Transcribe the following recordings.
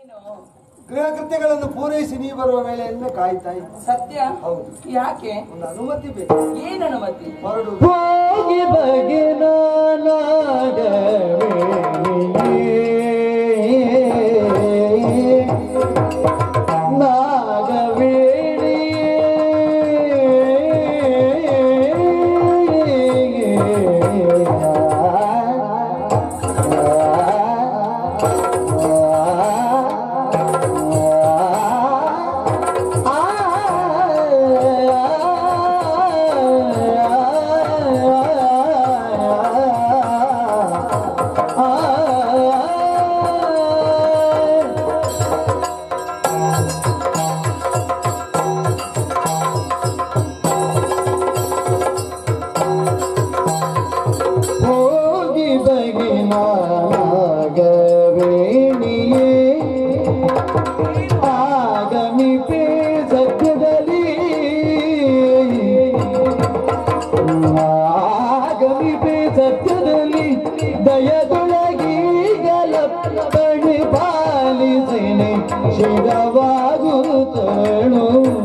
ಗೃಹ ಕೃತ್ಯಗಳನ್ನು ಪೂರೈಸಿ ನೀ ಬರುವ ವೇಳೆಯನ್ನು ಕಾಯ್ತಾ ಇದ್ದೆ ಸತ್ಯ ಹೌದು ಯಾಕೆ ಒಂದು ಅನುಮತಿ ಬೇಕು ಏನ್ ಅನುಮತಿ ಹೊರಡು ಹೋಗಿ ಬಗೆನ ಹೋಗಿ ಬಗೆನಾಗವೇಣಿಯೇ ಆಗಮಿಪೆ ಸತ್ಯದಲ್ಲಿ ಆಗಮಿಪೆ ಸತ್ಯದಲ್ಲಿ ದಯದೊಳಗೀಗಲ ಪಣಿ ಪಾಲಿಸಿನಿ ಶಿರವಾಗುತ್ತಣು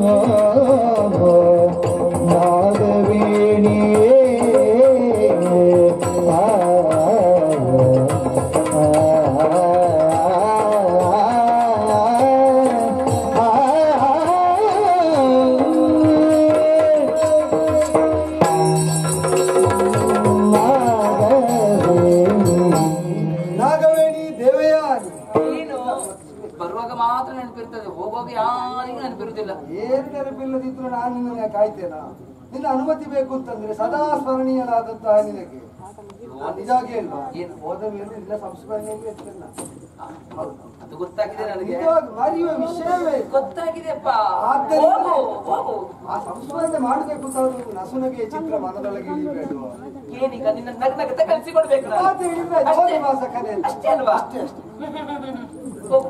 ನಾಗವೇಣಿ ದೇವಯಾನಿ ಏನು ಬರುವಾಗ ಮಾತ್ರ ನೆನಪಿರ್ತದೆ ಹೋಗುವಾಗ ಯಾರಿಗೂ ನೆನಪಿರುವುದಿಲ್ಲ ಏನು ನೆನಪಿಲ್ಲದಿದ್ರು ನಾನು ನಿನ್ನನ್ನು ಕಾಯ್ತೇನಾ ನಿನ್ನ ಅನುಮತಿ ಬೇಕು ಅಂತಂದ್ರೆ ಸದಾ ಸ್ಮರಣೀಯನಾದಂತಹ ನಿನಗೆ ನಾನು ನಿಜವಾಗಿ ಹೇಳುವ ಏನು? ಹೋದ ಮೇಲೆ ನಿನ್ನ ಸಂಸ್ಮರಣೆಯಲ್ಲಿ ಇರ್ತೇನೆ ನಾನು. ಹೌದು. ಅದು ಗೊತ್ತಾಗಿದೆ ನನಗೆ ನಿಜವಾಗಿ ಮರೆಯುವ ವಿಷಯವೇ ಇಲ್ಲ. ಗೊತ್ತಾಗಿದೆಯಪ್ಪ ಆದ್ದರಿಂದ- ಹೋಗು ಹೋಗು ಆ ಸಂಸ್ಮರಣೆ ಮಾಡಬೇಕು ಅಂತ ನಸುನಗೆ ಚಿತ್ರ ಮನದೊಳಗೆ ಇಳಿಬೇಡುವ ಏನೀಗ ನಿನ್ನ ನಗ್ ನಗತ ಕಲಿಸಿಕೊಡ್ಬೇಕು ನಾನು. ಮಾತು ಹೇಳಿದ್ರೆ ಅಷ್ಟೇ. ಜೋಡಿ ಮಾಸಕನೆ ಅಂತ. ಅಷ್ಟೇ ಅಲ್ವಾ ಅಷ್ಟೇ ಅಷ್ಟೇ ಹೋಗು.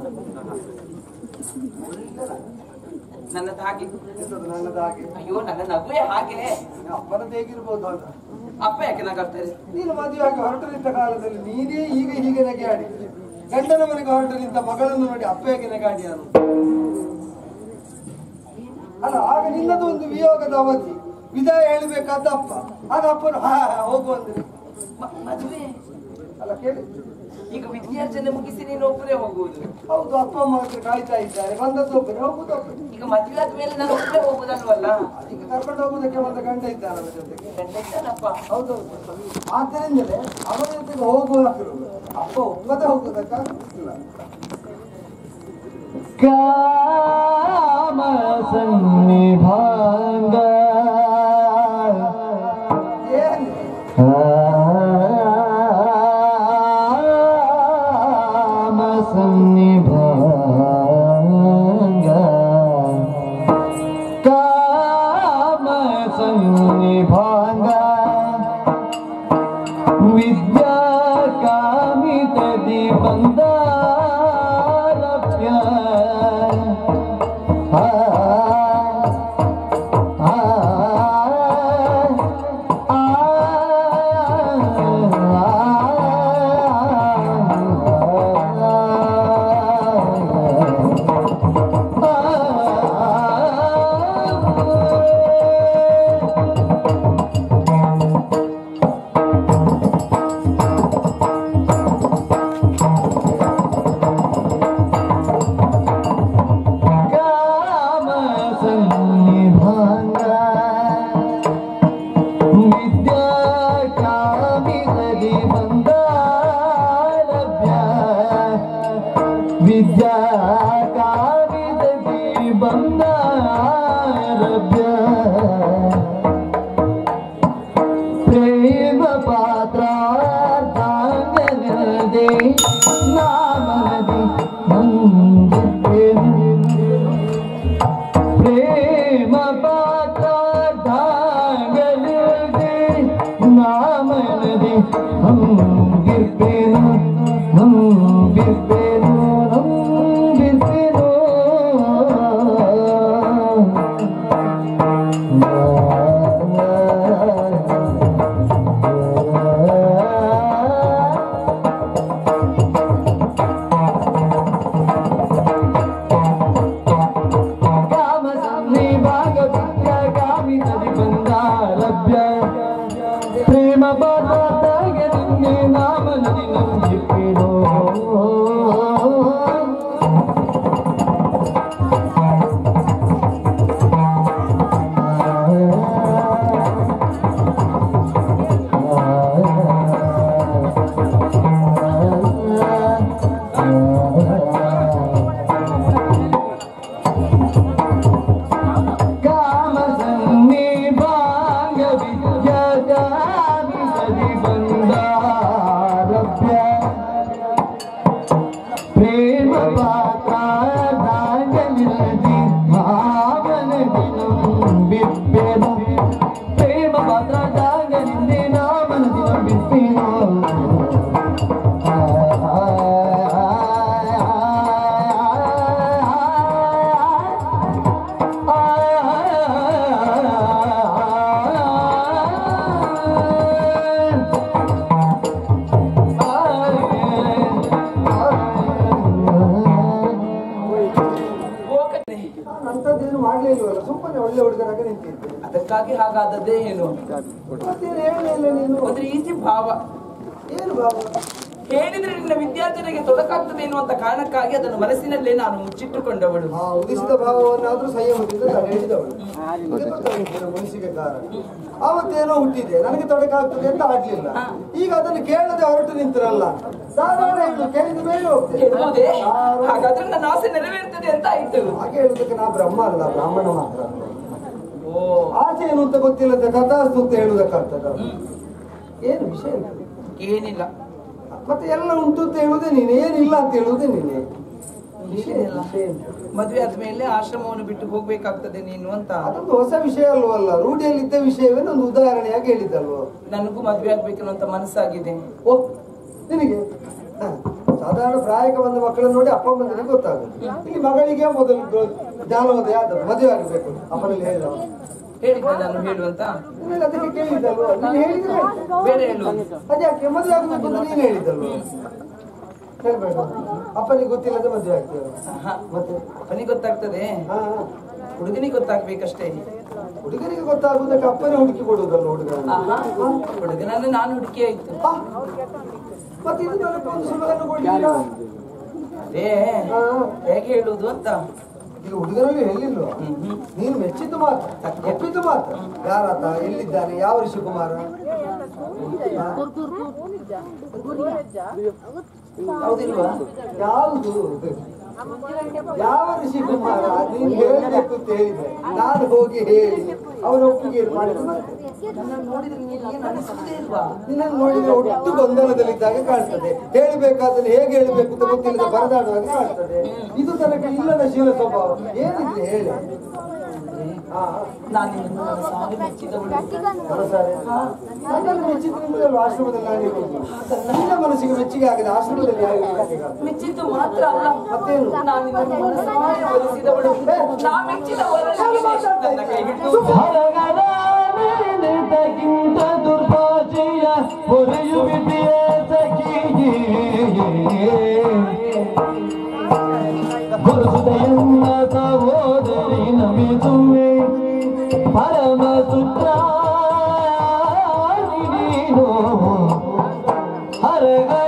ನನ್ನದು ಹಾಗೆ ಎಂತದು ನನ್ನದು ಹಾಗೆ ಅಯ್ಯೋ ನನ್ನ ನಗುವೆ ಹಾಗೆ ನಿನ್ನ ಅಪ್ಪನದ್ದು ಹೇಗಿರ್ಬೋದು ಅಂತ ಅಪ್ಪ ಯಾಕೆ ನಗಾಡ್ತಾರೆ ನೀನು ಮದುವೆಯಾಗಿ ಹೊರಟು ನಿಂತ ಕಾಲದಲ್ಲಿ ನೀನೇ ಈಗ ಹೀಗೆ ನೆಗೆಯಾಡಿ ಗಂಡನ ಮನೆಗೆ ಹೊರಟು ನಿಂತ ಮಗಳನ್ನು ನೋಡಿ ಅಪ್ಪ ಹೇಗೆ ನೆಗಾಡಿ ನಾನು ಅಲ್ಲ ಆಗ ನಿನ್ನದು ಒಂದು ವಿಯೋಗದ ಅವಧಿ ವಿದಾಯ ಹೇಳಬೇಕಾದ ಅಪ್ಪ ಆಗ ಅಪ್ಪನು ಹಾ ಹಾ, ಹೋಗು ಅಂದ್ರೆ ಮ- ಮದುವೆ ಅಲ್ಲ ಕೇಳಿ ಈಗ ವಿದ್ಯಾರ್ಜನೆ ಮುಗಿಸಿ ನೀನು ಒಬ್ಬರೇ ಹೋಗುವುದು ಹೌದು ಅಪ್ಪ ಅಮ್ಮ ಹತ್ರ ಕಾಯ್ತಾ ಇದ್ದಾರೆ ಬಂದದ್ದು ಒಬ್ಬನೇ ಹೋಗುದು ಒಬ್ಬನೇ ಈಗ ಮದುವೆ ಆದ್ಮೇಲೆ ನಾನು ಒಬ್ಬರೇ ಹೋಗುದಲ್ವಲ್ಲ ಅದಕ್ಕೆ ಕರ್ಕೊಂಡು ಹೋಗುದಕ್ಕೆ ಒಂದು ಗಂಡ ಇದ್ದಾನೆ ಅವನ ಜೊತೆಗೆ ಗಂಡ ಇದ್ದಾನಪ್ಪ ಹೌದೌದು ಆದ್ದರಿಂದಲೇ ಅವನ ಜೊತೆಗೆ ಹೋಗುವ ಅಪ್ಪ ಒಪ್ಪದೆ ಹೋಗುವುದಕ್ಕಾಗುತ್ತಿಲ್ಲ ಕಾಮ ಸನ್ನಿಭಾಂಗ ಏನು ಕಾಮ ಸನ್ನಿಭಾಂಗ ಕಾಮ ಸನ್ನಿಭಾಂಗ ವಿದ್ಯಾ ಕಾಮಿತದಿ ಬಂದ ಲಭ್ಯ ಆ ಆ ಆ ಕಾಮ ಸನ್ನಿಭಾಂಗ ವಿದ್ಯಾ ಕಾಮಿದಲ್ಲಿ ಬಂದ ಲಭ್ಯ ವಿದ್ಯಾ ಕಾಮಿದಲ್ಲಿ ಬಂದ ಲಭ್ಯ ಪ್ರೇಮ ಪಾತ್ರ ಧಾನ್ಯನದೇ ನಾಮನದಿ ನಂದಿದ್ದೇನೆ ಪ್ರೇಮ ಪಾತ್ರ ಧಾಗಲಿದೆ ನಾಮನದಿ ಹಂಗಿರ್ಬೇನು ನಂಬಿರ್ಬೇನು ನಂಬಿರ್ಬೇನು ಆ ಇಲ್ವಲ್ಲ ಸುಮ್ಮನೆ ಒಳ್ಳೆ ಹುಡುಗರಾಗ ನಿಂತಿದ್ದೆ ಅದಕ್ಕಾಗಿ ಹಾಗಾದದ್ದೇ ಏನು ಮತ್ತೇನು ಹೇಳಲಿಲ್ಲ ನೀನು ಒಂದು ರೀತಿ ಭಾವ ಏನು ಬಾಬು ಹೇಳಿದ್ರೆ ನಿನ್ನ ವಿದ್ಯಾರ್ಥಿಗಳಿಗೆ ತೊಡಕಾಗ್ತದೆ ಎನ್ನುವಂತ ಕಾರಣಕ್ಕಾಗಿ ಅದನ್ನು ಮನಸ್ಸಿನಲ್ಲೇ ನಾನು ಮುಚ್ಚಿಟ್ಟುಕೊಂಡವಳು ಆ ಉದಿಸಿದ ಭಾವವನ್ನಾದ್ರೂ ಸಂಯಮದಿಂದ ತಡೆ ಹಿಡಿದವಳು ಇದು ಗೊತ್ತಾಗುತ್ತಿಲ್ಲ ಮನಸ್ಸಿಗೆ ಕಾರಣ ಆವತ್ತೇನೋ ಹುಟ್ಟಿದೆ ನನಗೆ ತೊಡಕಾಗ್ತದೆ ಅಂತ ಆಡ್ಲಿಲ್ಲ ಈಗ ಅದನ್ನು ಕೇಳದೆ ಹೊರಟು ನಿಂತಿರಲ್ಲ ಧಾರಾಳ ಹೇಳು ಕೇಳಿದ ಮೇಲೆ ಹೋಗ್ತೇನೆ ಹೇಳ್ಬೋದೇ ಹಾಗಾದ್ರೆ ನನ್ನ ಆಸೆ ನೆರವೇರ್ತದೆ ಅಂತ ಆಯ್ತು ಹಾಗೆ ಹೇಳುದಕ್ಕೆ ನಾ ಬ್ರಹ್ಮ ಅಲ್ಲ ಬ್ರಾಹ್ಮಣ ಮಾತ್ರ ಓ ಆಚೆ ಏನು ಅಂತ ಗೊತ್ತಿಲ್ಲದ ಕಥಾಸ್ತು ಅಂತ ಹೇಳುವುದಕ್ಕಾಗ್ತದ ಏನು ವಿಷಯ ಇಲ್ಲ. ಏನಿಲ್ಲ ಮತ್ತೆ ಎಲ್ಲ ಉಂಟು ಅಂತ ಹೇಳುವುದೇ ನೀನೆ ಏನಿಲ್ಲ ಅಂತ ಹೇಳುವುದೇ ನೀನೆ ವಿಷಯ ಏನಿಲ್ಲ ವಿಷಯ ಇಲ್ಲ. ಮದುವೆ ಆದ್ಮೇಲೆ ಆಶ್ರಮವನ್ನು ಬಿಟ್ಟು ಹೋಗ್ಬೇಕಾಗ್ತದೆ ನೀನು ಅಂತ ಅದೊಂದು ಹೊಸ ವಿಷಯ ಅಲ್ವಲ್ಲ ರೂಢಿಯಲ್ಲಿದ್ದ ವಿಷಯವೇ ಒಂದು ಉದಾಹರಣೆಯಾಗಿ ಹೇಳಿದ್ದಲ್ವ ನನಗೂ ಮದುವೆ ಆಗ್ಬೇಕನ್ನುವಂತ ಮನಸ್ಸಾಗಿದೆ ಓ ನಿನಗೆ ಹ. ಸಾಧಾರಣ ಪ್ರಾಯಕ್ಕೆ ಬಂದ ಮಕ್ಕಳನ್ನು ನೋಡಿ ಅಪ್ಪ ಅಮ್ಮನಿಗೆ ಗೊತ್ತಾಗುತ್ತೆ ಇಲ್ಲಿ ಮಗಳಿಗೆ ಮೊದಲು ಗೊ- ಜ್ಞಾನೋದಯ ಆದದ್ದು ಮದುವೆ ಆಗಬೇಕು ಅಪ್ಪನಲ್ಲಿ ಹೇಳಿದ ಹೇಳಿದ್ದೆ ನಾನು ಹೇಳುವಂತ ನಿನ್ನಲ್ಲಿ ಅದಕ್ಕೆ ಕೇಳಿದ್ದಲ್ವ ನೀನು ಹೇಳಿದ್ರೆ ಬೇಡ ಹೇಳು ಅದ್ಯಾಕೆ ಮದುವೆ ಆಗಬೇಕು ಅಂತ ನೀನು ಹೇಳಿದ್ದಲ್ವ ಹೇಳ್ಬೇಡ ಅಪ್ಪನಿಗೆ ಗೊತ್ತಿಲ್ಲದೆ ಮದುವೆ ಆಗ್ತೇವೆ ಆಹಾ. ಮತ್ತೆ ಅಪ್ಪನಿಗೆ ಗೊತ್ತಾಗ್ತದೆ ಹಾ ಹುಡುಗನಿಗೆ ಗೊತ್ತಾಗ್ಬೇಕಷ್ಟೇ ಹುಡುಗರಿಗೆ ಗೊತ್ತಾಗುವುದಕ್ಕೆ ಅಪ್ಪನೇ ಹುಡುಕಿ ಕೊಡುವುದಲ್ಲ ಹುಡುಗ ಆಹಾ ಹುಡುಗನನ್ನು ನಾನು ಹುಡುಕಿ ಆಯ್ತು ಮತ್ತೆ ಇದು ನನಗೆ ಒಂದು ಸುಮ್ಮನೆ ಕೊಡ್ಲಿಲ್ಲ ಅದೇ ಹಾ. ಹೇಗೆ ಹೇಳುವುದು ಅಂತ ಈಗ ಹುಡುಗರಲ್ಲಿ ಹೇಳಿಲ್ವ ಹ್ಮ್ ಹ್ಮ್. ನೀನು ಮೆಚ್ಚಿದ್ದು ಮಾತ್ರ ಒಪ್ಪಿದ್ದು ಮಾತ್ರ ಯಾರಾತ ಎಲ್ಲಿದ್ದಾನೆ ಯಾವ ಋಷಿಕುಮಾರ ಹೌದಿಲ್ವಾ ಯಾವುದು ಯಾವ ಋಷಿಕುಮಾರ ನೀನು ಹೇಳಬೇಕು ಅಂತ ಹೇಳಿದೆ ನಾನು ಹೋಗಿ ಹೇಳಿ ಅವರ ಒಪ್ಪಿಗೆ ಮಾಡಿದ್ರು ನನ್ನನ್ನು ನೋಡಿದ್ರೆ ನಿನಗೆ ಏನು ಅನಿಸುವುದೇ ಇಲ್ವಾ ನಿನ್ನನ್ನು ನೋಡಿದ್ರೆ ಒಟ್ಟು ಗೊಂದಲದಲ್ಲಿದ್ದಾಗ ಕಾಣ್ತದೆ ಹೇಳಬೇಕಾದ್ರೆ ಹೇಗೆ ಹೇಳಬೇಕು ಅಂತ ಗೊತ್ತಿಲ್ಲದೆ ಬರದಾಡುವಾಗ ಕಾಣ್ತದೆ ಇದು ತನಕ ಇಲ್ಲದ ಶೀಲ ಸ್ವಭಾವ ಏನಿದೆ ಹೇಳಿ ಹಾ ನಾನು ನಿನ್ನನ್ನು ನನ್ನ ಸಾರಿ ಮೆಚ್ಚಿದವಳು ಮನಸಾರೆ ನನ್ನನ್ನು ಮೆಚ್ಚಿದ್ರೆ ಆಶ್ರಮದಲ್ಲಿ ಆಗಿರ್ಬೋದು ನಿನ್ನ ಮನಸ್ಸಿಗೆ ಮೆಚ್ಚುಗೆ ಆಗದೆ ಆಶ್ರಮದಲ್ಲಿ ಆಗಿರ್ಬೇಕು ಮೆಚ್ಚಿದ್ದು ಮಾತ್ರ ಅಲ್ಲ ಮತ್ತೇನು? ನಾನು ನಿನ್ನನ್ನು ಮನಸಾರೆ ಒಲಿಸಿದವಳು ನಾ ಮೆಚ್ಚಿದ ವರನಿಗೆ ನನ್ನ ಕೈ ಹಿಡಿದು ಹರಗದ ನಿನ್ನಕ್ಕಿಂತ ದುರ್ಭಾಷೆಯ ಹೊರೆಯುವಿದೆಯೇ ಗುರುದಯನ್ನ ಸಹೋದರಿ ನಮಿಸುವೆ ಪರಮ ಸುತ್ರ ನೀನು ಹರಗರ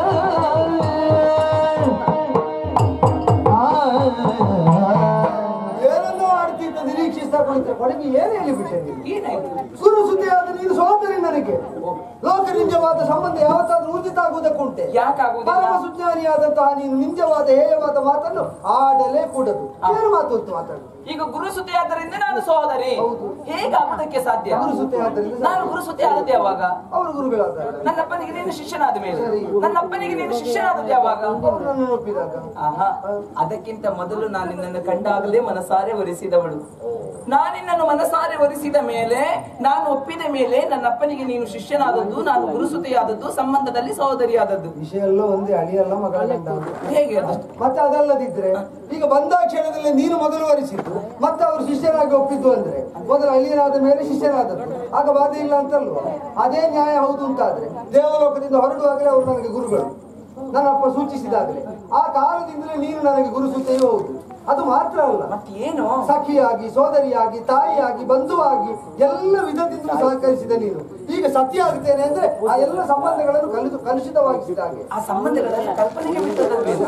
ಏನನ್ನೋ ಆಡ್ತಿದ್ದ ನಿರೀಕ್ಷಿಸ್ತಾ ಕುಳಿತರೆ ಕೊನೆಗೆ ಏನು ಹೇಳಿಬಿಟ್ಟೆ ನೀನು ಏನಾಯ್ತು ಗುರು ಸುದ್ದಿಯಾದ ನೀನು ಸೋದರಿ ನನಗೆ ಲೋಕ ನಿಂಜವಾದ ಸಂಬಂಧ ಯಾವತ್ತಾದ್ರೂ ಊರ್ಜಿತ ಆಗುವುದಕ್ಕುಂಟೆ ಯಾಕಾಗುವುದಿಲ್ಲ? ಪರಮ ಸುಜ್ಞಾನಿಯಾದಂತಹ ನೀನು ನಿಂಜವಾದ ಹೇಯವಾದ ಮಾತನ್ನು ಆಡಲೇ ಕೂಡದು ಏನು ಮಾತು ಅಂತ ಮಾತಾಡು ಈಗ ಗುರು ಸುದ್ದಿ ಆದ್ದರಿಂದ ನಾನು ಸಹೋದರಿ ಹೌದು. ಹೇಗಾಗುವುದಕ್ಕೆ ಸಾಧ್ಯ ಗುರು ಸುದ್ದಿ ಆದ್ದರಿಂದ ನಾನು ಗುರು ಸುದ್ದಿ ಆದದ್ದು ಯಾವಾಗ ಅವರು ಗುರುಗಳಾದಾಗ ನನ್ನಪ್ಪನಿಗೆ ನೀನು ಶಿಷ್ಯನಾದ ಮೇಲೆ ಸರಿ. ನನ್ನಪ್ಪನಿಗೆ ನೀನು ಶಿಷ್ಯನಾದದ್ದು ಯಾವಾಗ ಅವರು ನನ್ನನ್ನು ಒಪ್ಪಿದಾಗ ಆಹಾ ಅದಕ್ಕಿಂತ ಮೊದಲು ನಾನು ನಿನ್ನನ್ನು ಕಂಡಾಗಲೇ ಮನಸಾರೆ ಒಲಿಸಿದವಳು ನಾನು ನಿನ್ನನ್ನು ಮನಸಾರೆ ಒಲಿಸಿದ ಮೇಲೆ ನಾನು ಒಪ್ಪಿದ ಮೇಲೆ ನನ್ನ ಅಪ್ಪನಿಗೆ ನೀನು ಶಿಷ್ಯನಾದದ್ದು ನಾನು ಗುರುಸುತಿಯಾದದ್ದು ಸಂಬಂಧದಲ್ಲಿ ಸಹೋದರಿಯಾದದ್ದು ವಿಷಯ ಎಲ್ಲ ಒಂದೇ ಅಳಿಯಲ್ಲ ಮಗಳ ಗಂಡ ಅಂತ. ಹೇಗೆ ಅದು ಮತ್ತೆ ಅದಲ್ಲದಿದ್ರೆ ಈಗ ಬಂದ ಕ್ಷಣದಲ್ಲಿ ನೀನು ಮೊದಲು ವರಿಸಿದ್ದು ಮತ್ತೆ ಅವರು ಶಿಷ್ಯರಾಗಿ ಒಪ್ಪಿದ್ದು ಅಂದ್ರೆ ಮೊದಲು ಅಳಿಯನಾದ ಮೇಲೆ ಶಿಷ್ಯನಾದದ್ದು ಆಗ ಬಾಧೆ ಇಲ್ಲ ಅಂತಲ್ವಾ ಅದೇ ನ್ಯಾಯ ಹೌದು ಅಂತಾದ್ರೆ ದೇವಲೋಕದಿಂದ ಹೊರಡುವಾಗಲೇ ಅವರು ನನಗೆ ಗುರುಗಳು ನನ್ನಪ್ಪ ಸೂಚಿಸಿದಾಗಲೇ ಆ ಕಾಲದಿಂದಲೇ ನೀನು ನನಗೆ ಗುರು ಸುತ್ತೆಯೂ ಹೌದು ಅದು ಮಾತ್ರ ಅಲ್ಲ ಮತ್ತೆ ಏನು ಸಖಿಯಾಗಿ ಸೋದರಿಯಾಗಿ ತಾಯಿಯಾಗಿ ಬಂಧುವಾಗಿ ಎಲ್ಲ ವಿಧದಿಂದಲೂ ಸಹಕರಿಸಿದ ನೀನು ಈಗ ಸತ್ಯ ಆಗ್ತೇನೆ ಅಂದ್ರೆ ಆ ಎಲ್ಲ ಸಂಬಂಧಗಳನ್ನು ಕಲಿತು ಕಲುಷಿತವಾಗಿಸಿದ ಹಾಗೆ ಆ ಸಂಬಂಧಗಳೆಲ್ಲ ಕಲ್ಪನೆಗೆ ಬಿಟ್ಟದಲ್ವೇನು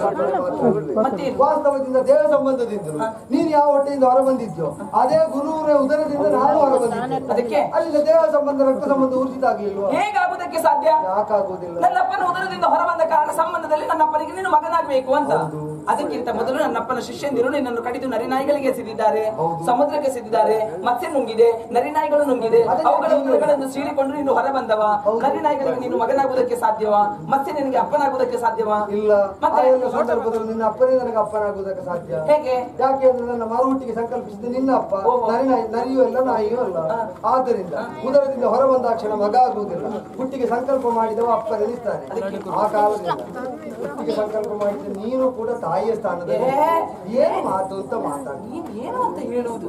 ಮತ್ತೇನು ವಾಸ್ತವದಿಂದ ದೇಹ ಸಂಬಂಧದಿಂದಲೂ ನೀನು ಯಾವ ಹೊಟ್ಟೆಯಿಂದ ಹೊರ ಬಂದಿದ್ಯೋ ಅದೇ ಗುರುವಿನ ಉದರದಿಂದ ನಾನು ಹೊರ ಬಂದಿದ್ದೆ ಅದಕ್ಕೆ ಅಲ್ಲಿಂದ ದೇಹ ಸಂಬಂಧ ರಕ್ತ ಸಂಬಂಧ ಊರ್ಜಿತ ಆಗ್ಲಿಲ್ವಾ ಹೇಗಾಗುವುದಕ್ಕೆ ಸಾಧ್ಯ ಯಾಕಾಗುವುದಿಲ್ಲ ನನ್ನಪ್ಪನ ಉದರದಿಂದ ಹೊರಬಂದ ಕಾರಣ ಸಂಬಂಧದಲ್ಲಿ ನನ್ನಪ್ಪನಿಗೆ ನೀನು ಮಗನಾಗಬೇಕು ಅಂತ ಅದಕ್ಕಿಂತ ಮೊದಲು ನನ್ನಪ್ಪನ ಶಿಷ್ಯಂದಿರು ನಿನ್ನನ್ನು ಕಡಿದು ನರಿನಾಯಿಗಳಿಗೆ ಸಿದ್ದಿದ್ದಾರೆ ಸಮುದ್ರಕ್ಕೆ ಸಿದ್ದಿದ್ದಾರೆ ಮತ್ತೆ ನುಂಗಿದೆ ನರಿನಾಯಿಗಳು ನುಂಗಿದೆ ಅವುಗಳ ಉಗುರುಗಳನ್ನು ಸೀಳಿಕೊಂಡು ನೀನು ಹೊರಬಂದವ ನರಿನಾಯಿಗಳಿಗೆ ನೀನು ಮಗನಾಗುವುದಕ್ಕೆ ಸಾಧ್ಯವಾ ಮತ್ತೆ ನಿನಗೆ ಅಪ್ಪನಾಗುವುದಕ್ಕೆ ಸಾಧ್ಯವಾ ಇಲ್ಲ ಆ ಮತ್ತೆ ಎಲ್ಲ ಸಂದರ್ಭದಲ್ಲಿ ನಿನ್ನ ಅಪ್ಪನೇ ನನಗೆ ಅಪ್ಪನಾಗುವುದಕ್ಕೆ ಸಾಧ್ಯ ಹೇಗೆ ಯಾಕೆ ಅಂದ್ರೆ ನನ್ನ ಮರುಹುಟ್ಟಿಗೆ ಸಂಕಲ್ಪಿಸಿದ ನಿನ್ನ ಅಪ್ಪ ಓಹೋ. ನರಿ ನಾಯಿ- ನರಿಯೂ ಅಲ್ಲ ನಾಯಿಯೂ ಅಲ್ಲ ಆದ್ದರಿಂದ ಉದರದಿಂದ ಹೊರ ಬಂದಾಕ್ಷಣ ಮಗ ಆಗುವುದಿಲ್ಲ ಹುಟ್ಟಿಗೆ ಸಂಕಲ್ಪ ಮಾಡಿದವ ಅಪ್ಪ ನೆನೆಸ್ತಾನೆ ಆ ಕಾಲದಿಂದ ಹುಟ್ಟಿಗೆ ಸಂಕಲ್ಪ ಮಾಡಿದ ನೀನು ಕೂಡ ತಾಯಿಯ ಸ್ಥಾನದಲ್ಲಿ ಏ? ಏನು ಮಾತು ಅಂತ ಮಾತಾಡಿ ನೀನ್ ಏನು ಅಂತ ಹೇಳುವುದು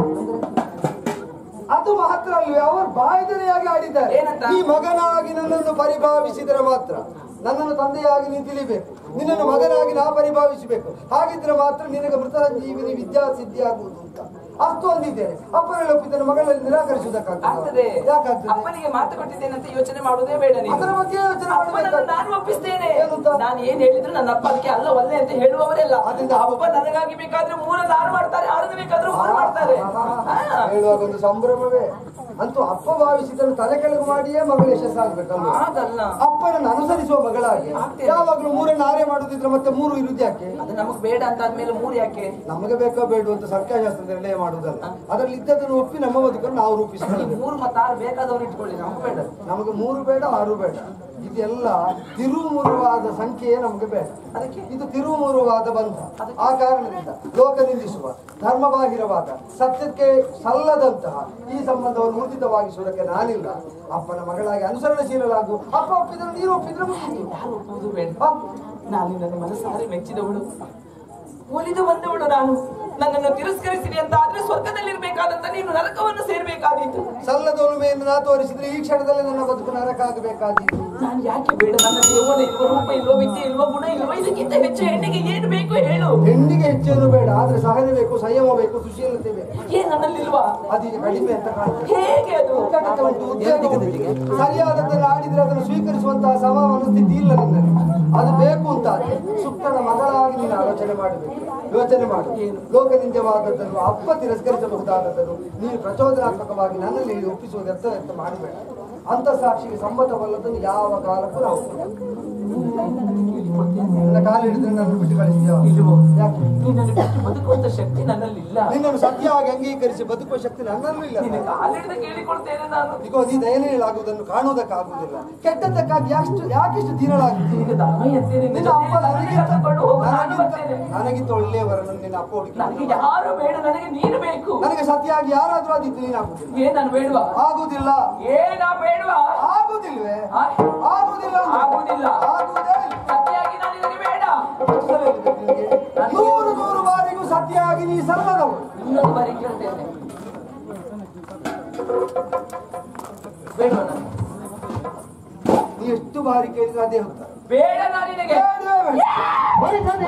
ಅದು ಮಾತ್ರ ಅಲ್ವೇ ಅವರು ಬಾಯ್ದನೆಯಾಗಿ ಆಡಿದ್ದಾರೆ ಏನಂತ? ಈ ಮಗನಾಗಿ ನನ್ನನ್ನು ಪರಿಭಾವಿಸಿದರೆ ಮಾತ್ರ ನನ್ನನ್ನು ತಂದೆಯಾಗಿ ನೀನು ತಿಳಿಬೇಕು ನಿನ್ನನ್ನು ಮಗನಾಗಿ ನಾ ಪರಿಭಾವಿಸಬೇಕು ಹಾಗಿದ್ರೆ ಮಾತ್ರ ನಿನಗೆ ಮೃತ ಸಂಜೀವಿನಿ ವಿದ್ಯಾ ಸಿದ್ಧಿ ಆಗುವುದು ಅಂತ ಅಷ್ಟು ಅಂದಿದ್ದೇನೆ ಅಪ್ಪನಲ್ಲಿ ಒಪ್ಪಿದ್ದೇನೆ ಮಗಳಲ್ಲಿ ನಿರಾಕರಿಸುವುದಕ್ಕಾಗ್ತದೆ ಆಗ್ತದೆ ಯಾಕಾಗ್ತದೆ ಅಪ್ಪನಿಗೆ ಮಾತು ಕೊಟ್ಟಿದ್ದೇನೆ ಅಂತ ಯೋಚನೆ ಮಾಡುವುದೇ ಬೇಡ ನೀನು ಅದರ ಬಗ್ಗೆ ಯೋಚನೆ ಅಪ್ಪನನ್ನು ಮಾಡಬೇಕಾಗ್ತದೆ. ನಾನು ಒಪ್ಪಿಸ್ತೇನೆ ಏನಂತ? ನಾನು ಏನ್ ಹೇಳಿದ್ರು ನನ್ನ ಅಪ್ಪ ಅದಕ್ಕೆ ಅಲ್ಲ ಒಲ್ಲೆ ಅಂತ ಹೇಳುವವರೆಲ್ಲ ಅದರಿಂದ ಅಪ್ಪ ನನಗಾಗಿ ಬೇಕಾದ್ರೆ ಮೂರನ್ನು ಆರು ಮಾಡ್ತಾರೆ ಆರನ್ನು ಬೇಕಾದ್ರೆ ಮೂರು ಮಾಡ್ತಾರೆ ಹಾ. ಹೇಳುವಾಗ ಒಂದು ಸಂಭ್ರಮವೇ ಅಂತೂ ಅಪ್ಪ ಭಾವಿಸಿದ್ದನ್ನು ತಲೆ ಕೆಳಗೆ ಮಾಡಿಯೇ ಮಗಳು ಯಶಸ್ಸಾಗ್ಬೇಕಲ್ವ ಹಾಗಲ್ಲ ಅಪ್ಪನನ್ನು ಅನುಸರಿಸುವ ಮಗಳಾಗಿ ಆಗ್ತೇನೆ. ಯಾವಾಗಲೂ ಮೂರನ್ನು ಆರೆ ಮಾಡುದಿದ್ರೆ ಮತ್ತೆ ಮೂರು ಇರುವುದು ಯಾಕೆ ಅದು ನಮಗ್ ಬೇಡ ಅಂತ ಆದ್ಮೇಲೆ ಮೂರು ಯಾಕೆ ನಮಗೆ ಬೇಕೋ ಬೇಡ ಅಂತ ಸಂಖ್ಯಾಶಾಸ್ತ್ರ ನಿರ್ಣಯ ಮಾಡುವುದಲ್ಲ ಅದರಲ್ಲಿ ಇದ್ದದನ್ನು ಒಪ್ಪಿ ನಮ್ಮ ಬದುಕನ್ನು ನಾವು ಈ ರೂಪಿಸಿಕೊಳ್ಳಬೇಕು ಮೂರು ಮತ್ತೆ ಆರು ಬೇಕಾದವ್ರು ಇಟ್ಕೊಳ್ಳಿ ನಮ್ಗೆ ಬೇಡ ನಮಗೆ ಮೂರು ಬೇಡ ಆರು ಬೇಡ ಇದೆಲ್ಲ ತಿರುಮುರುವಾದ ಸಂಖ್ಯೆಯೇ ನಮಗೆ ಬೇಡ ಅದಕ್ಕೆ ಇದು ತಿರುಮುರುವಾದ ಬಂಧ ಆ ಕಾರಣದಿಂದ ಲೋಕ ನಿಂದಿಸುವ ಧರ್ಮಬಾಹಿರವಾದ ಸತ್ಯಕ್ಕೆ ಸಲ್ಲದಂತಹ ಈ ಸಂಬಂಧವನ್ನು ಊರ್ಜಿತವಾಗಿಸುವುದಕ್ಕೆ ನಾನಿಲ್ಲ ಅಪ್ಪನ ಮಗಳಾಗಿ ಅನುಸರಣಶೀಲರಾಗು ಅಪ್ಪ ಒಪ್ಪಿದ್ರೆ ನೀನು ಒಪ್ಪಿದ್ರೆ ಮುಗಿಯಿತು. ಯಾರು ಒಪ್ಪುವುದು ಬೇಡ ಆ, ನಾನು ನನ್ನ ಮನಸ್ಸಾರಿ ಮೆಚ್ಚಿದವಳು ಒಲಿದು ಬಂದವಳು ನಾನು ನನ್ನನ್ನು ತಿರಸ್ಕರಿಸಿರಿ ಅಂತ ಆದ್ರೆ ಸ್ವರ್ಗದಲ್ಲಿರ್ಬೇಕಾದಂತ ನೀನು ನರಕವನ್ನು ಸೇರ್ಬೇಕಾದೀತು ಸಲ್ಲದ ಒಲುಮೆಯನ್ನು ನಾ ತೋರಿಸಿದ್ರೆ ಈ ಕ್ಷಣದಲ್ಲಿ ನನ್ನ ಬದುಕು ನರಕ ಆಗಬೇಕಾದೀತು ನಾನು ಯಾಕೆ ಬೇಡ ನನ್ನ ಯೌವನ ಇಲ್ವೋ ರೂಪ ಇಲ್ವೋ ವಿದ್ಯೆ ಇಲ್ವೋ ಗುಣ ಇಲ್ವೋ ಇದಕ್ಕಿಂತ ಹೆಚ್ಚು ಹೆಣ್ಣಿಗೆ ಏನು ಬೇಕು ಹೇಳು ಹೆಣ್ಣಿಗೆ ಹೆಚ್ಚೇನು ಬೇಡ ಆದ್ರೆ ಸಹನೆ ಬೇಕು ಸಂಯಮ ಬೇಕು ಸುಶೀಲತೆ ಬೇಕು ಏನ್ ನನ್ನಲ್ಲಿಲ್ವಾ ಅದೀಗ ಕಡಿಮೆ ಅಂತ ಕಾಣ್ತದೆ ಹೇಗೆ ಅದು ಉತ್ಕಟತೆ ಉಂಟು ಉದ್ಯೋಗ ಉಂಟು. ಸರಿಯಾದದ್ದನ್ನು ಆಡಿದ್ರೆ ಅದನ್ನು ಸ್ವೀಕರಿಸುವಂತಹ ಸಮ ಮನಸ್ಥಿತಿ ಇಲ್ಲ ನಿನ್ನಲ್ಲಿ ಅದು ಬೇಕು ಅಂತ ಆದ್ರೆ ಸುಕ್ಕನ ಮಗಳಾಗಿ ನೀನು ಆಲೋಚನೆ ಮಾಡಬೇಕು ಯೋಚನೆ ಮಾಡು ಲೋಕನಿಂದ್ಯವಾದದ್ದನ್ನು ಅಪ್ಪ ತಿರಸ್ಕರಿಸಬಹುದಾದದ್ದನ್ನು ನೀನು ಪ್ರಚೋದನಾತ್ಮಕವಾಗಿ ನನ್ನಲ್ಲಿ ಹೇಳಿ ಒಪ್ಪಿಸುವುದು ಎತ್ತ ಎತ್ತ ಮಾಡಬೇಡ ಅಂತ ಸಾಕ್ಷಿಗೆ ಸಮ್ಮತವಲ್ಲದನ್ನು ಯಾವ ಕಾಲಕ್ಕೂ ನಾವು ನನ್ನ ಕಾಲು ಹಿಡಿದ್ರೆ ನನ್ನ ಬಿಟ್ಟು ಕಳಿಸ್ತೀಯ ಇಲ್ವೋ ಯಾಕೆ ನೀನನ್ನು ಬಿಟ್ಟು ಬದುಕುವಂತ ಶಕ್ತಿ ನನ್ನಲ್ಲಿಲ್ಲ ನಿನ್ನನ್ನು ಸತ್ಯವಾಗಿ ಅಂಗೀಕರಿಸಿ ಬದುಕುವ ಶಕ್ತಿ ನನ್ನಲ್ಲೂ ಇಲ್ಲ ನಿನ್ನ ಕಾಲಿಡಿದ ಕೇಳಿಕೊಳ್ತೇನೆ ನಾನು ಈಗ ನೀ ದಯನೀಯಲಾಗುವುದನ್ನು ಕಾಣುವುದಕ್ಕಾಗುವುದಿಲ್ಲ ಕೆಟ್ಟದ್ದಕ್ಕಾಗಿ ಯಾಷ್ಟು ಯಾಕೆಷ್ಟು ದೀನಳಾಗಿದ್ದೀರಿ ಈಗ ಧರ್ಮ ಎತ್ತೇನೆ ನಿನ್ನ ಅಪ್ಪ ನನಗಿಂತ ಕರ್ಕೊಂಡು ಹೋಗು ನಾನು ನನಗಿಂತ ಬರ್ತೇನೆ ನನಗಿಂತ ಒಳ್ಳೆಯವರನ್ನು ನಿನ್ನ ಅಪ್ಪ ಹುಡುಕಿ ನನಗೆ ಯಾರು ಬೇಡ ನನಗೆ ನೀನು ಬೇಕು ನನಗೆ ಸತ್ಯವಾಗಿ ಯಾರಾದ್ರೂ ಆದಿತ್ತು ನೀನಾಗುದಿಲ್ಲ ಏನ್ ನಾನು ಬೇಡವಾ ಆಗುದಿಲ್ಲ ಏನ ಬೇಡವಾ ಆಗುದಿಲ್ವೇ ಆ? ಆಗುದಿಲ್ಲ ಅಂದ್ರೆ. ಆಗುದಿಲ್ಲ. ಆಗುವುದೇ ಇಲ್ಲ. ಸತ್ಯಾಗಿ ನಾನು ನಿನಗೆ ಬೇಡ ಎಷ್ಟು ಸಲ ಹೇಳಿದೆ ನಿನಗೆ? ನೂರು ನೂರು ಬಾರಿಗೂ ಸತ್ಯವಾಗಿ ನೀ ಸಲ್ಲದವಳು ಇನ್ನೊಂದು ಬಾರಿ ಕೇಳ್ತೇನೆ ಬೇಡವಾ ನಾನು? ನೀ ಎಷ್ಟು ಬಾರಿ ಕೇಳಿದ್ರೆ ಅದೇ ಉತ್ತರ ಬೇಡ ನಾನು ನಿನಗೆ ಬೇಡವೇ ಬೇಡ.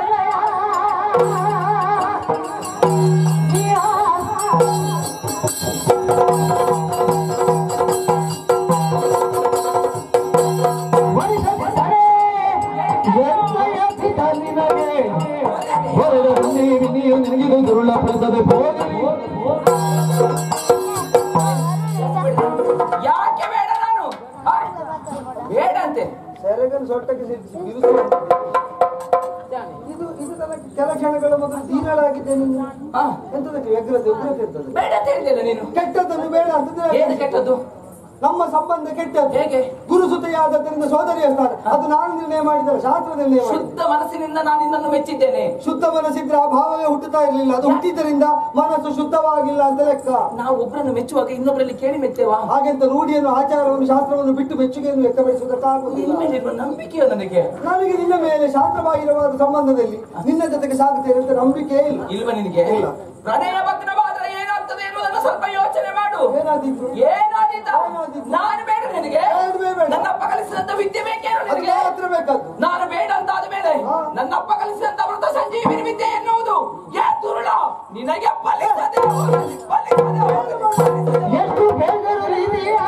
ಯಾಕೆ ಬೇಡ ನಾನು ಆ? ಬೇಡ ಅಂತೆ ಸೆರಗನ್ನು ಸೊಟ್ಟಕ್ಕೆ ಸಿಕ್ಕಿಸಿ ಬಿರುಸು. ಇದು ಇದು ನನ್ನ ಕೆಲ ಕ್ಷಣಗಳ ಮೊದಲು ದೀನಳಾಗಿದ್ದೆ ನೀನು ಆ, ಎಂತದಕ್ಕೆ ವ್ಯಗ್ರತೆ ಉಗ್ರತೆ ಇರ್ತದೆ ಬೇಡ ಅಂತ ಹೇಳಿದೆಲ್ಲ ನೀನು ಕೆಟ್ಟದ್ದನ್ನು ಬೇಡ ಅಂತಂದ್ರೆ ಏನು ಕೆಟ್ಟದ್ದು ನಮ್ಮ ಸಂಬಂಧ ಕೆಟ್ಟದ್ದು ಹೇಗೆ ಗುರುಸುತೆಯಾದದ್ದರಿಂದ ಸೋದರಿಯ ಸ್ಥಾನ ಅದು ನಾನು ನಿರ್ಣಯ ಮಾಡಿದಲ್ಲ ಶಾಸ್ತ್ರ ನಿರ್ಣಯ ಮಾಡಿದ ಶುದ್ಧ ಮನಸ್ಸಿನಿಂದ ನಾನು ನಿನ್ನನ್ನು ಮೆಚ್ಚಿದ್ದೇನೆ ಶುದ್ಧ ಮನಸ್ಸಿದ್ರೆ ಆ ಭಾವವೇ ಹುಟ್ಟುತ್ತಾ ಇರಲಿಲ್ಲ ಅದು ಹುಟ್ಟಿದ್ದರಿಂದ ಮನಸ್ಸು ಶುದ್ಧವಾಗಿಲ್ಲ ಅಂತ ಲೆಕ್ಕ ನಾವು ಒಬ್ಬರನ್ನು ಮೆಚ್ಚುವಾಗ ಇನ್ನೊಬ್ಬರಲ್ಲಿ ಕೇಳಿ ಮೆಚ್ಚೇವಾ ಹಾಗೆಂತ ರೂಢಿಯನ್ನು ಆಚಾರವನ್ನು ಶಾಸ್ತ್ರವನ್ನು ಬಿಟ್ಟು ಮೆಚ್ಚುಗೆಯನ್ನು ವ್ಯಕ್ತಪಡಿಸುವುದಕ್ಕಾಗುವುದಿಲ್ಲ ನಿನ್ನ ಮೇಲಿರುವ ನಂಬಿಕೆಯೋ ನನಗೆ ನನಗೆ ನಿನ್ನ ಮೇಲೆ ಶಾಸ್ತ್ರಬಾಹಿರವಾದ ಸಂಬಂಧದಲ್ಲಿ ನಿನ್ನ ಜೊತೆಗೆ ಸಾಗುತ್ತೇನೆ ಅಂತ ನಂಬಿಕೆ ಇಲ್ಲ ಇಲ್ವಾ ನಿನಗೆ ಇಲ್ಲ. ಪ್ರಣಯ ಭಗ್ನವಾದರೆ ಏನಾಗ್ತದೆ ಎನ್ನುವುದನ್ನು ಸ್ವಲ್ಪ ಯೋಚನೆ ಮಾಡು ಏನಾದೀತು ಏನಾದೀತ ಏನಾದೀತು? ನಾನು ಬೇಡ ನಿನಗೆ ಬೇಡವೇ ಬೇಡ. ನನ್ನಪ್ಪ ಕಲಿಸಿದಂತ ವಿದ್ಯೆ ಬೇಕೇನು ಅದು ನಿನಗೆ ಮಾತ್ರ ಬೇಕಾದ್ದು ನಾನು ಬೇಡ ಅಂತ ಆದ ಮೇಲೆ ಹಾ. ನನ್ನಪ್ಪ ಕಲಿಸಿದಂತ ಮೃತ ಸಂಜೀವಿನಿ ವಿದ್ಯೆ ಎನ್ನುವುದು ಏ ದುರುಳ ನಿನಗೆ ಫಲಿಸದೆ ಹೋಗಲಿ, ಫಲಿಸದೆ ಹೋಗಲಿ, ಫಲಿಸದೆ ಹೋಗಲಿ. ಎಷ್ಟು ಬೇಜಾರಿದೆಯಾ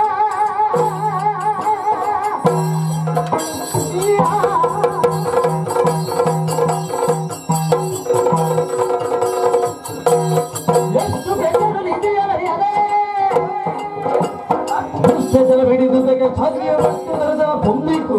ಎಷ್ಟು ಬೇಜಾರಿದೆಯಾ ದುಷ್ಟಜನ ಹಿಡಿದುದಕ್ಕೆ ಛಾತ್ರಿಯ ಭಕ್ತರದ ಹೊಂದಿಕು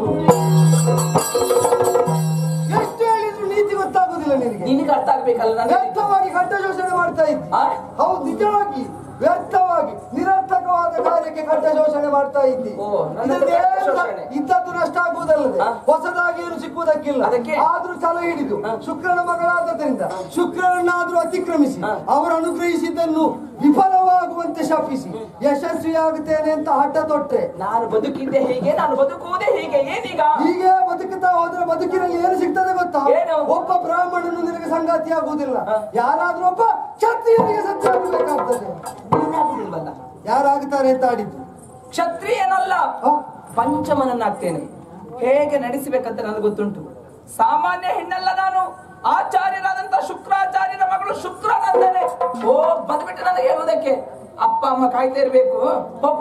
ಎಷ್ಟು ಹೇಳಿದ್ರು ನೀತಿ ಗೊತ್ತಾಗುದಿಲ್ಲ ನಿನಗೆ ನಿನಗೆ ಅರ್ಥ ಆಗ್ಬೇಕಲ್ಲ ನನಗೆ ವ್ಯರ್ಥವಾಗಿ ಕಟ್ಟ ಶೋಷಣೆ ಮಾಡ್ತಾ ಇದ್ದಿ ಆ? ಹೌದು ನಿಜವಾಗಿ ವ್ಯರ್ಥವಾಗಿ ನಿರರ್ಥಕವಾದ ಕಾರ್ಯಕ್ಕೆ ಕಟ್ಟ ಶೋಷಣೆ ಮಾಡ್ತಾ ಇದ್ದಿ ಓ, ನನ್ನ ಇದರಿಂದ ಕಟ್ಟ ಏನು ಶೋಷಣೆ. ಇದ್ದದ್ದು ನಷ್ಟ ಆಗುವುದಲ್ಲದೆ ಆ? ಹೊಸದಾಗಿ ಏನು ಸಿಕ್ಕುವುದಕ್ಕಿಲ್ಲ ಅದಕ್ಕೆ? ಆದ್ರೂ ಛಲ ಹಿಡಿದು ಆ. ಶುಕ್ರನ ಮಗಳಾದದ್ರಿಂದ ಶುಕ್ರನನ್ನಾದ್ರೂ ಅತಿಕ್ರಮಿಸಿ ಆ. ಅವರು ಅನುಗ್ರಹಿಸಿದ್ದನ್ನು ವಿಫಲವಾಗುವಂತೆ ಶಪಿಸಿ ಯಶಸ್ವಿಯಾಗುತ್ತೇನೆ ಅಂತ ಹಠ ತೊಟ್ಟೆ ನಾನು ಬದುಕಿದ್ದೆ ಹೀಗೆ ನಾನು ಬದುಕುವುದೇ ಹೀಗೆ ಏನೀಗ ಹೀಗೆ ಬದುಕುತ್ತಾ ಹೋದ್ರೆ ಬದುಕಿನಲ್ಲಿ ಏನು ಸಿಗ್ತದೆ ಗೊತ್ತಾ ಏನು? ಒಬ್ಬ ಬ್ರಾಹ್ಮಣನು ನಿನಗೆ ಸಂಗಾತಿ ಆಗುವುದಿಲ್ಲ ಹ. ಯಾರಾದ್ರೂ ಒಬ್ಬ ಕ್ಷತ್ರಿಯನಿಗೆ ಸತ್ಯ ಆಗಬೇಕಾಗ್ತದೆ ನೀನಾಗುದಿಲ್ವಲ್ಲ ಯಾರಾಗುತ್ತಾರೆ ಅಂತ ಆಡಿದ್ದು ಕ್ಷತ್ರಿಯನಲ್ಲ ಹ? ಪಂಚಮನನ್ನಾಗ್ತೇನೆ ಹೇಗೆ ನಡೆಸಬೇಕಂತ ನನಗೆ ಗೊತ್ತುಂಟು ಸಾಮಾನ್ಯ ಹೆಣ್ಣಲ್ಲ ನಾನು ಆಚಾರ್ಯರಾದಂತ ಶುಕ್ರಾಚಾರ್ಯರ ಮಗಳು ಶುಕ್ರನಂದರೆ ಓ ಅಮ್ಮ ಕಾಯ್ತಾ ಇರ್ಬೇಕು ಹೋಗು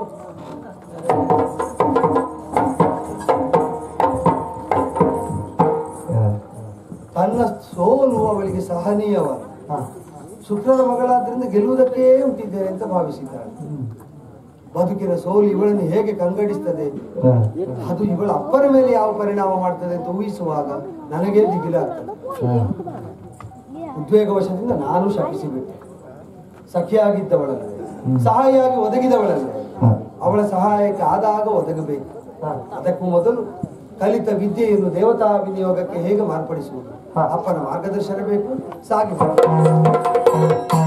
ತನ್ನ ಸೋಲು ಅವಳಿಗೆ ಸಹನೀಯವ ಶುಕ್ರನ ಮಗಳಾದ್ರಿಂದ ಗೆಲ್ಲುವುದಕ್ಕೇ ಹುಟ್ಟಿದ್ದೇನೆ ಅಂತ ಭಾವಿಸಿದ್ದಾಳೆ ಬದುಕಿನ ಸೋಲು ಇವಳನ್ನು ಹೇಗೆ ಕಂಗಡಿಸ್ತದೆ ಅದು ಇವಳ ಅಪ್ಪರ ಮೇಲೆ ಯಾವ ಪರಿಣಾಮ ಮಾಡ್ತದೆ ಅಂತ ಊಹಿಸುವಾಗ ನನಗೇ ದಿಗಿಲಾಗ್ತದೆ ಉದ್ವೇಗವಶದಿಂದ ನಾನು ಶಪಿಸಿಬಿಟ್ಟೆ ಸಖಿಯಾಗಿದ್ದವಳಲ್ಲ ಸಹಾಯಿಯಾಗಿ ಒದಗಿದವಳಲ್ಲ ಅವಳ ಸಹಾಯಕ್ಕೆ ಆದಾಗ ಒದಗಬೇಕು ಅದಕ್ಕೂ ಮೊದಲು ಕಲಿತ ವಿದ್ಯೆಯನ್ನು ದೇವತಾ ವಿನಿಯೋಗಕ್ಕೆ ಹೇಗೆ ಮಾರ್ಪಡಿಸುವುದು ಅಪ್ಪನ ಮಾರ್ಗದರ್ಶನ ಬೇಕು ಸಾಗಿ